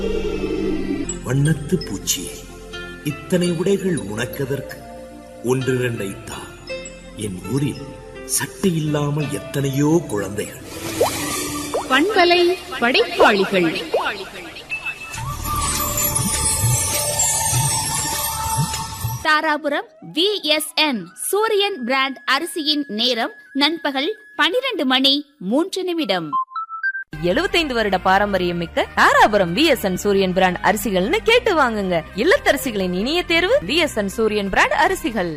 வண்ணத்து பூச்சியே இத்தனை உடைகள் உனக்கதற்கு ஒன்றிரண்டை தா என் ஊரில் சட்டை இல்லாமல் எத்தனையோ குழந்தைகள் பண்பலை படைப்பாளிகள் தாராபுரம் விஎஸ்என் சூரியன் பிராண்ட் அரிசியின் நேரம் நண்பகல் பனிரெண்டு மணி மூன்று நிமிடம் எழுபத்தைந்து வருட பாரம்பரியம் மிக்க தாராபுரம் விஎஸ்என் சூரியன் பிராண்ட் அரிசிகள்னு கேட்டு வாங்குங்க இல்லத்தரசிகளின் இனிய தேர்வு விஎஸ்என் சூரியன் பிராண்ட் அரிசிகள்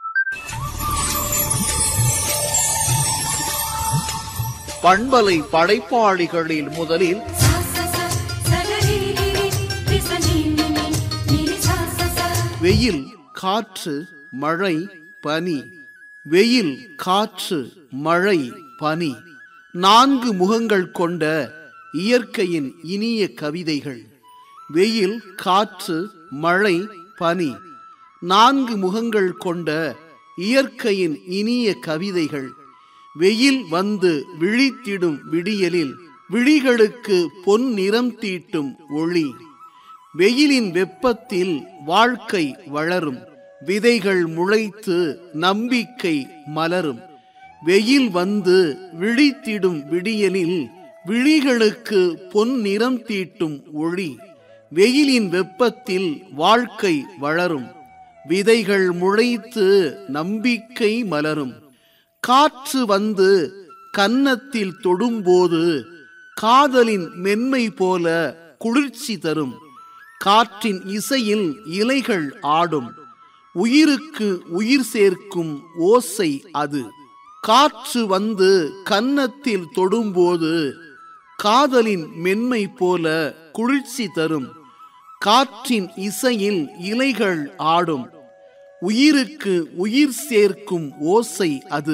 பண்பலை படைப்பாளிகளில் முதலில் sa sa sa sa ga ri ri ri ri sa ni ni ni ni ri sa sa sa வெயில் காற்று மழை பனி வெயில் காற்று மழை பனி நான்கு முகங்கள் கொண்ட இயற்கையின் இனிய கவிதைகள் வெயில் காற்று மழை பனி நான்கு முகங்கள் கொண்ட இயற்கையின் இனிய கவிதைகள் வெயில் வந்து விழித்திடும் விடியலில் விழிகளுக்கு பொன் நிறம் தீட்டும் ஒளி வெயிலின் வெப்பத்தில் வாழ்க்கை வளரும் விதைகள் முளைத்து நம்பிக்கை மலரும் வெயில் வந்து விழித்திடும் விடியலில் விழிகளுக்கு பொன் நிறம் தீட்டும் ஒளி வெயிலின் வெப்பத்தில் வாழ்க்கை வளரும் விதைகள் முளைத்து நம்பிக்கை மலரும் காற்று வந்து கன்னத்தில் தொடும்போது காதலின் மென்மை போல குளிர்ச்சி தரும் காற்றின் இசையில் இலைகள் ஆடும் உயிருக்கு உயிர் சேர்க்கும் ஓசை அது காற்று வந்து கன்னத்தில் தொடும்போது காதலின் மென்மை போல குளிர்ச்சி தரும் காற்றின் இசையில் இலைகள் ஆடும் உயிருக்கு உயிர் சேர்க்கும் ஓசை அது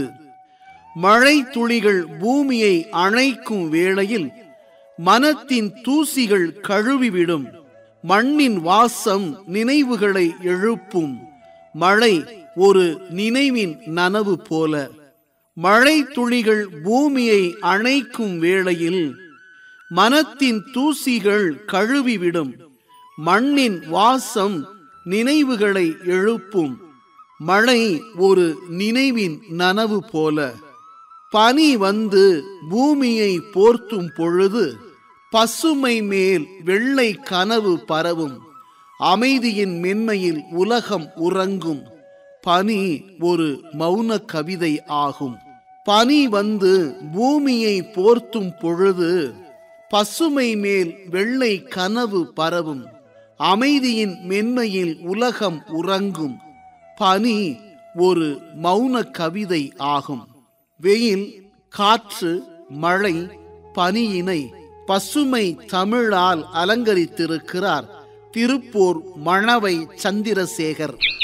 மழை துளிகள் பூமியை அணைக்கும் வேளையில் மனத்தின் தூசிகள் கழுவிவிடும் மண்ணின் வாசம் நினைவுகளை எழுப்பும் மழை ஒரு நினைவின் நனவு போல மழை துளிகள் பூமியை அணைக்கும் வேளையில் மனத்தின் தூசிகள் கழுவிவிடும் மண்ணின் வாசம் நினைவுகளை எழுப்பும் மழை ஒரு நினைவின் நனவு போல பனி வந்து பூமியை போர்த்தும் பொழுது பசுமை மேல் வெள்ளை கனவு பரவும் அமைதியின் மென்மையில் உலகம் உறங்கும் பனி ஒரு மௌன கவிதை ஆகும் பனி வந்து பூமியை போர்த்தும் பொழுது பசுமை மேல் வெள்ளை கனவு பரவும் அமைதியின் மென்மையில் உலகம் உறங்கும் பனி ஒரு மௌன கவிதை ஆகும் வெயில் காற்று மழை பனியினை பசுமை தமிழால் அலங்கரித்திருக்கிறார் திருப்பூர் மணவை சந்திரசேகர்